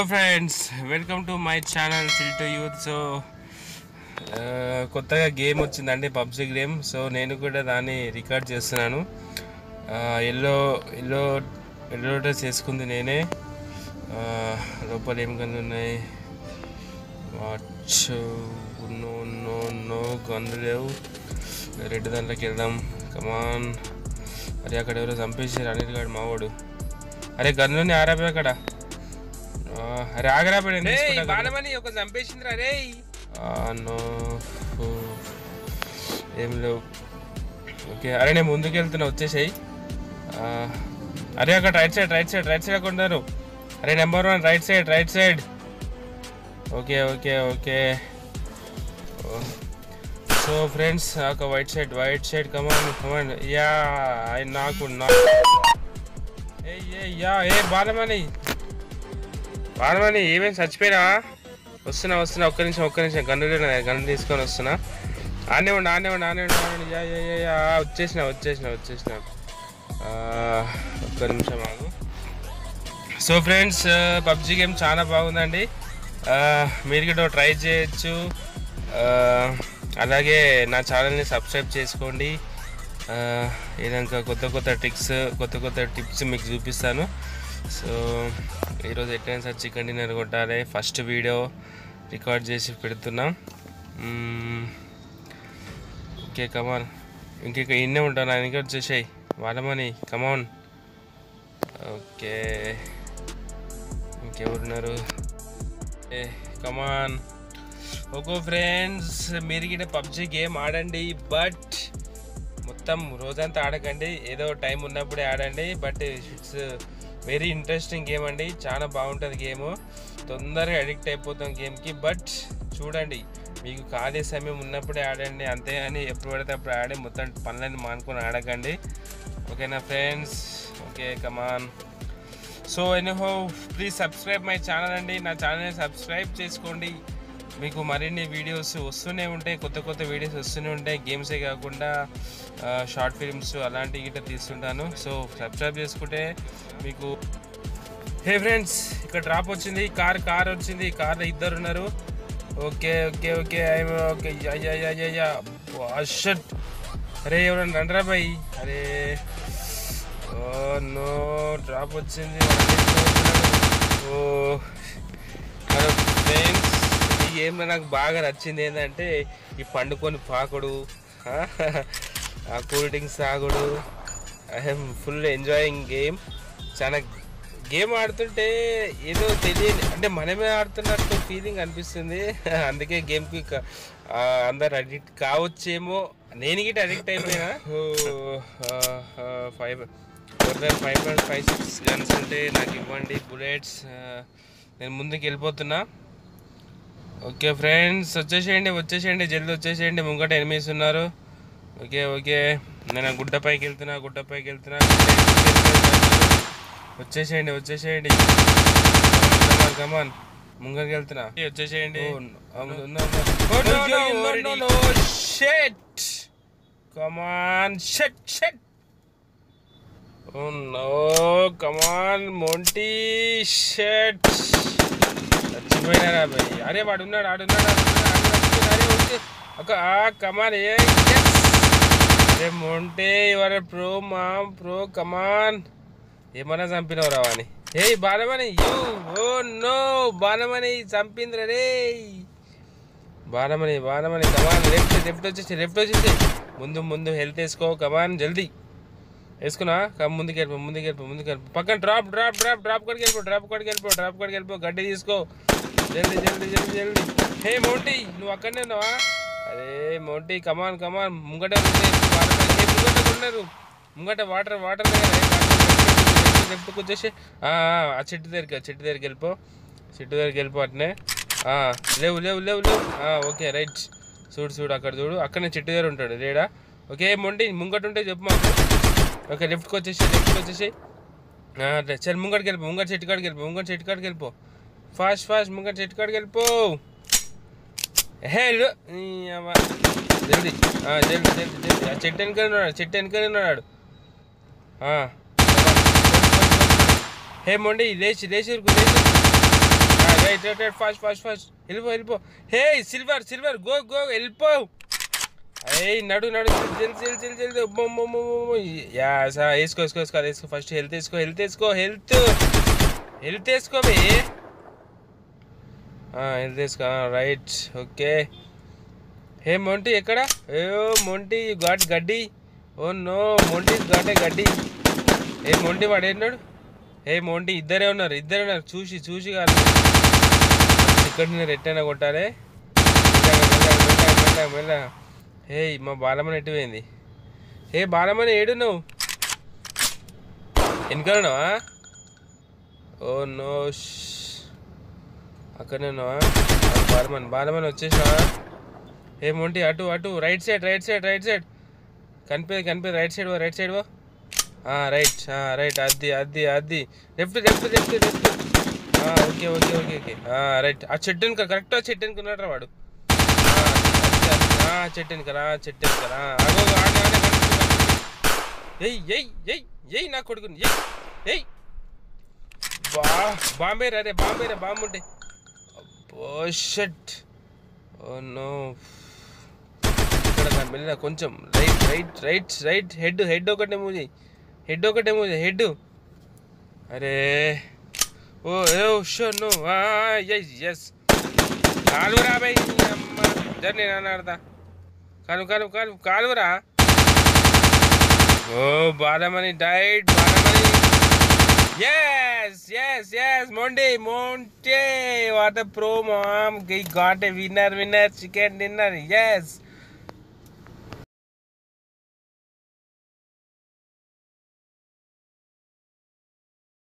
Friends welcome to my channel chill to youth so కొత్తగా game వచ్చిందండి PUBG game so నేను కూడా దాన్ని రికార్డ్ చేస్తున్నాను ఎల్లో ఎల్లో ఎల్లో డ్రెస్ వేసుకుంది నేనే ఆ, లోపల ఏం గన్లు ఉన్నాయి వాచ్ నో నో నో గన్లు లేవు రెడ్ దాంట్లోకి వెళ్దాం కమాన్ అరే అక్కడ ఎవరో చంపేసారు అనిల్ గాడు మావాడు అరే గన్లోని ఆరాపే అక్కడ ఆ, అరే ఆగరాపడే బాణమని ఒక చంపేసింది అరే నో ఏం లేవు ఓకే అరే నేను ముందుకు వెళ్తున్నా వచ్చేసాయి అరే అక్కడ right side right side right side అక్కడ ఉన్నారు అరే number one right side right side okay okay okay so friends ఒక white side white side come on come on ya I నాకు నాకు ఏ ఏ యా ఏ బాలమణి బాలమణి ఏమేమి చచ్చిపోయినా వస్తున్నా వస్తున్నా ఒక్క నిమిషం ఒక్క నిమిషం గన్ను గన్ను తీసుకొని వస్తున్నా ఆనే ఉండి ఆనే ఉండి ఆనే ఉండి ఆనే ఉండి యా యా యా యా వచ్చేసిన వచ్చేసిన వచ్చేసిన ఆ, ఒక్క నిమిషం ఆగు సో ఫ్రెండ్స్ పబ్జి గేమ్ చాలా బాగుందండి ఆ, మీరు కూడా ట్రై చేయొచ్చు ఆ, అలాగే నా ఛానల్ని సబ్స్క్రైబ్ చేసుకోండి ఆ, ఏదైనా కొత్త కొత్త ట్రిక్స్ కొత్త కొత్త టిప్స్ మీకు చూపిస్తాను సో ఈరోజు ఎట్లయినా సార్ చికెన్ డిన్నర్ కొట్టాలి ఫస్ట్ వీడియో రికార్డ్ చేసి పెడుతున్నాం మ్మ్. ఓకే కమాన్ ఇంక ఇన్నే ఉంటాను ఆయన ఇంకా వచ్చేసాయి వాళ్ళమని కమాన్ ఓకే ఇంకెవరున్నారు ఏ కమాన్ ఓకే ఫ్రెండ్స్ మీరు గిట్ట పబ్జి గేమ్ ఆడండి బట్ మొత్తం రోజంతా ఆడకండి ఏదో టైం ఉన్నప్పుడే ఆడండి but it's very interesting game అండి చాలా బాగుంటుంది గేమ్ తొందరగా అడిక్ట్ అయిపోతాం గేమ్కి బట్ చూడండి మీకు ఖాళీ సమయం ఉన్నప్పుడే ఆడండి అంతేగాని ఎప్పుడు పడితే అప్పుడు ఆడి మొత్తం పనులన్నీ మానుకొని ఆడకండి ఓకేనా friends okay come on so anyhow please subscribe my channel అండి నా ఛానల్ని సబ్స్క్రైబ్ చేసుకోండి మీకు మరిన్ని వీడియోస్ వస్తూనే ఉంటాయి కొత్త కొత్త వీడియోస్ వస్తూనే ఉంటాయి గేమ్సే కాకుండా షార్ట్ ఫిల్మ్స్ అలాంటివి గిట్ట తీస్తుంటాను సో సబ్స్క్రైబ్ చేసుకుంటే మీకు హే ఫ్రెండ్స్ ఇక్కడ డ్రాప్ వచ్చింది కార్ కార్ వచ్చింది కార్లో ఇద్దరు ఉన్నారు okay okay okay I'm okay ya shut అరే ఎవరైనా రండ్రా బాయ్ అరే ఓ నో డ్రాప్ వచ్చింది ఓ హలో ఫ్రెండ్స్ ఈ గేమ్లో నాకు బాగా నచ్చింది ఏంటంటే ఈ పండుకొని పాకుడు ఆ కూల్ డ్రింక్స్ తాగుడు ఐఎమ్ ఫుల్ ఎంజాయింగ్ గేమ్ చాలా గేమ్ ఆడుతుంటే ఏదో తెలియని అంటే మనమే ఆడుతున్నట్టు ఫీలింగ్ అనిపిస్తుంది అందుకే గేమ్కి క- ఆ, అందరు అడిక్ట్ కావచ్చేమో నేను గిట్ట అడిక్ట్ అయిపోయినా five four five point five six guns ఉంటే నాకు ఇవ్వండి బుల్లెట్స్ నేను ముందుకు వెళ్ళిపోతున్నా ఓకే ఫ్రెండ్స్ వచ్చేసేయండి వచ్చేసేయండి జల్దీ వచ్చేసేయండి ముంగట ఎనిమిస్ ఉన్నారు ఓకే ఓకే నేను ఆ గుడ్డపైకి వెళ్తున్నా గుడ్డపైకి వెళ్తున్నా వచ్చేసేయండి వచ్చేసేయండి కమాన్ కమాన్ ముంగకి వెళ్తున్నా వచ్చేసేయండి come on shut shut oh no come on Monty shut చచ్చిపోయినారా భయ్ అరే వాడు ఉన్నాడు ఆడున్నాడు ఆడున్నాడు, ఆడున్నాడు, అరే ఓకే ఒక కమాన్ ఏ yes. అరే మోంటే ఇవర ప్రో మా ప్రో కమాన్ ఏమన్నా చంపినవు రావని ఏ Balamani you oh no Balamani చంపిందిరా రే Balamani Balamani come on left left వచ్చేసి లెఫ్ట్ వచ్చేసి ముందు ముందు హెల్త్ వేసుకో కమాన్ జల్దీ వేసుకున్నా కమ్ ముందుకు వెళ్ళిపో ముందుకు వెళ్ళిపో ముందుకు వెళ్ళిపో పక్కన డ్రాప్ డ్రాప్ డ్రాప్ డ్రాప్ కొడికి వెళ్ళిపో డ్రాప్ కొడికి వెళ్ళిపో డ్రాప్ కొడికి వెళ్ళిపో గడ్డి తీసుకో జల్దీ జల్దీ జల్దీ జల్దీ హే మోంటీ నువ్వు అక్కడనే ఉన్నావా అరే మోంటీ కమాన్ కమాన్ ముంగట ఉంది, వాటర్ ఏ ముంగట ఉన్నారు ముంగట వాటర్ వాటర్ లెఫ్ట్కి వచ్చేసి ఆ, ఆ, ఆ చెట్టు దగ్గరికి ఆ చెట్టు దగ్గరికి వెళ్ళిపో చెట్టు దగ్గరికి వెళ్ళిపో అట్నే ఆ, లేవు లేవు లేవు లేవు ఆ, ఓకే రైట్ చూడు చూడు అక్కడ చూడు అక్కడనే చెట్టు దగ్గర ఉంటాడు లేడా ఓకే మొండి ముంగట ఉంటే చెప్పు మాకు ఓకే లెఫ్ట్కి వచ్చేసి లెఫ్ట్కి వచ్చేసి ఆ, అట్లా. సరే ముంగడికి వెళ్ళిపో ముంగట చెట్టు కాడికి వెళ్ళిపో ముంగట చెట్టు కాడికి వెళ్ళిపో ఫాస్ట్ ఫాస్ట్ ముంగట చెట్టు కాడికి వెళ్ళిపో హే లో. ఈ అవ్వ. జల్దీ ఆ, జల్దీ జల్దీ జల్దీ ఆ చెట్టు వెనకాల ఉన్నాడు చెట్టు వెనకాల ఉన్నాడు ఆ. హే మొండి లేచి లేచి ఉరుకు, లేచి ఉరుకు. Right right right fast fast fast వెళ్ళిపో వెళ్ళిపో hey silver silver go go వెళ్ళిపో ఏయ్ నడు నడు జల్ జల్ జల్ జల్ యా సా వేసుకో వేసుకో వేసుకో అది వేసుకో ఫస్ట్ హెల్త్ వేసుకో హెల్త్ వేసుకో హెల్త్ హెల్త్ వేసుకో బే హెల్త్ వేసుకో రైట్ ఓకే హే మొంటి ఎక్కడ ఏ మొంటి గాట్ గడ్డి ఓ నో మొంటి గాటే గడ్డి ఏ మొంటి వాడు ఏంటాడు ఏ మొంటి ఇద్దరే ఉన్నారు ఇద్దరే ఉన్నారు చూసి చూసి కాదు ఇక్కడ నేను ఎట్టైనా కొట్టాలి మెల్లగా, మెల్లగా, మెల్లగా, మెల్లగా. ఏయ్ మా బాలమ్మని ఎటు పోయింది ఏ బాలమ్మని ఏడు నువ్వు వెనకాలనావా ఓ నో అక్కడనే ఉన్నావా ఆ, బాలమన్ బాలమన్ వచ్చేసినావా ఏ మొంటి అటు అటు right side right side right side కనిపేది కనిపేది రైట్ సైడ్ పో రైట్ సైడ్ పో రైట్ రైట్ అది అది అది left left left left okay okay okay okay right ఆ చెట్టు వెనుక కరెక్ట్ ఆ చెట్టు వెనుక ఉన్నాడు వాడు ఆ, అది, అది, ఆ, చెట్టు వెనుక రా చెట్టు వెనుక రా అగో ఆడే ఆడే కనిపిస్తుంది, కనిపిస్తుంది. ఏయ్ ఏయ్ ఏయ్ ఏయ్ నా కొడుకుని ఏయ్ ఏయ్ బా బాంబే రా రే బాంబే రా బాంబు ఉంటే అబ్బో షట్ ఓ నో ఇక్కడ నా మెల్ల కొంచెం right right right right head head ఒకటే మూవ్ చేయి హెడ్ ఒకటే మూవ్ చేయి హెడ్ అరే ఓ ఏ షో నో ఎస్ ఎస్ కాలువరా బై అమ్మ జర్ నేను అన్నాడతా కాలు కాలు కాలు కాలువరా ఓ Balamani died Balamani yes yes yes Monty Monty what the pro mom got a winner winner chicken dinner yes